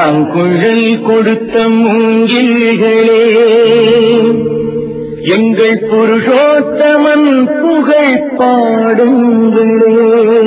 புல்லாங்குழல் கொடுத்த மூங்கில்களே எங்கள் புருஷோத்தமன் புகழ் பாடுங்களே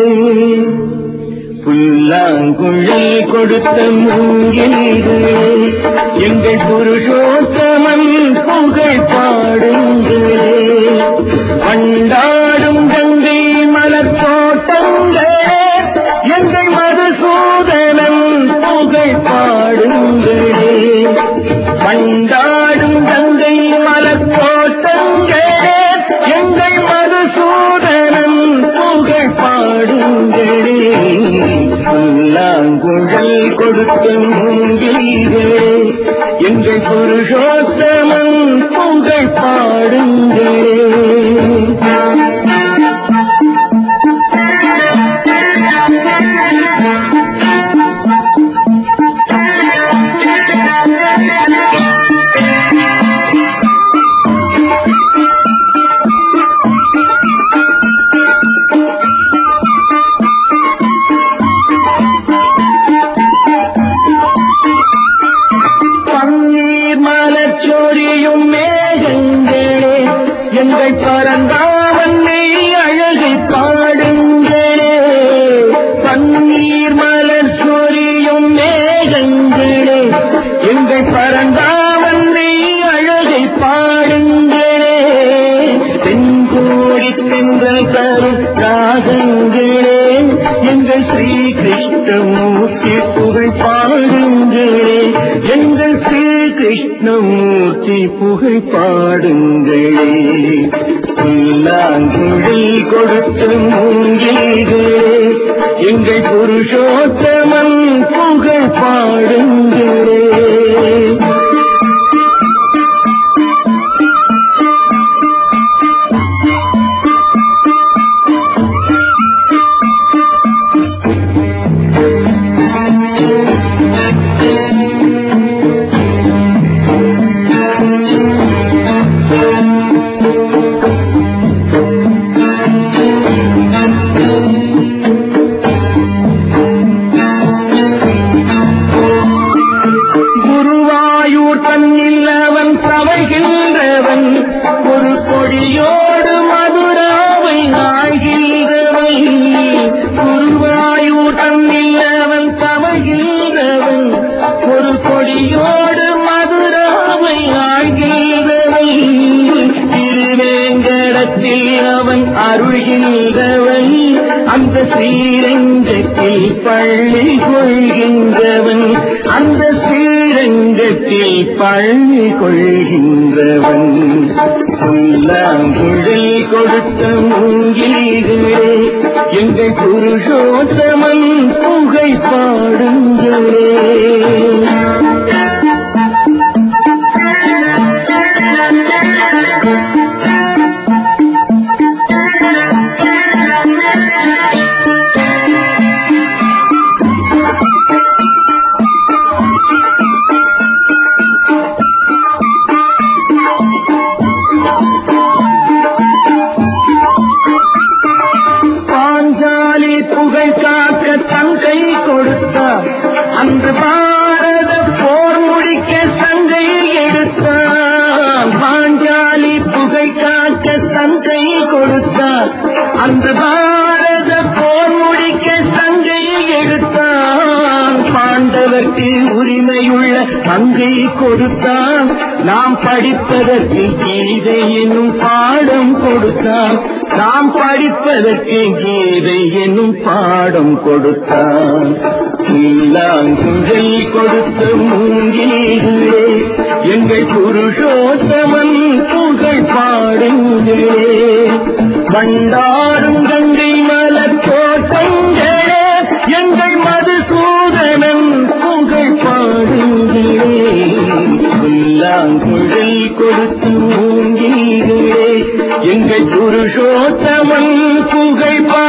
புல்லாங்குழல் கொடுத்த மூங்கில்களே எங்கள் புருஷோத்தமன் புகழ் பாடுங்களே அண்டாடும் கங்கை மலர் தோட்டங்களே எங்கள் மதுசூதனன் புகழ் பாடுங்களே பண்டாடும் கங்கை மலர் தோட்டங்களே எங்கள் மதுசூதனன் புகழ் பாடுங்களே புல்லாங்குழல் கொடுத்த மூங்கிலே எங்கள் புருஷோத்தமன் புகழ் பாடுங்களே பன்னீர் மலர் சொரியும் மேகங்களே எங்கள் பரந்தாவன் மெய் அழகை பாடுங்களே பன்னீர் மலர் சொரியும் மேகங்களே எங்கள் பரந்தாவன் மெய் அழகை பாடுங்களே தென்கோடி தென்றல் தரும் ராகங்களே எங்கள் ஸ்ரீ கிருஷ்ணமூர்த்தி புகழ் பாடுங்களே எங்கள் ஸ்ரீ கிருஷ்ணமூர்த்தி புகழ் பாடுங்களே புல்லாங்குழல் கொடுத்த மூங்கில்களே எங்கள் புருஷோத்தமன் புகழ் பாடுங்களே குருவாயூர் தன்னில் அவன் சமைகின்றவன் ஒரு கொடியோடு மதுராவை ஆழ்கின்றவன் குருவாயூர் தன்னில் அவன் சமைகின்றவன் ஒரு கொடியோடு மதுராவை ஆழ்கின்றவன் திருவேங்கடத்தில் அவன் அருள்கின்றவன் அந்த ஸ்ரீரங்கத்தில் பள்ளி கொள்கின்றவன் அந்த ஸ்ரீரங்கத்தில் பள்ளி கொள்கின்றவன் புல்லாங்குழல் கொடுத்த மூங்கில்களே எங்கள் புருஷோத்தமன் புகை பாடுங்களே பாஞ்சாலி புகழ் காக்க தன் கை கொடுத்தார் அன்று பாரத போர் முடிக்க சங்கை எடுத்தான் பாஞ்சாலி புகழ் காக்க தன் கை கொடுத்தார் அன்று பாரத போர் முடிக்க சங்கை எடுத்தான் பாண்டவர்க்கு உரிமையுள்ள பங்கை கொடுத்தான் நாம் படிப்பதற்கு கீதை என்னும் பாடம் கொடுத்தான் நாம் படிப்பதற்கு கீதை என்னும் பாடம் கொடுத்தான் இல்லாங்குழல் கொடுத்த மூங்கிலே எங்கள் புருஷோத்தமன் புகழ் பாடுங்களே வண்டாரும் கங்கை மலர் தோட்டங்களே எங்கள் மதுசூதனன் புகழ் பாடுங்களே புல்லாங்குழல் கொடுத்து மூங்கிலே எங்கள் புருஷோத்தமன் புகழ் பா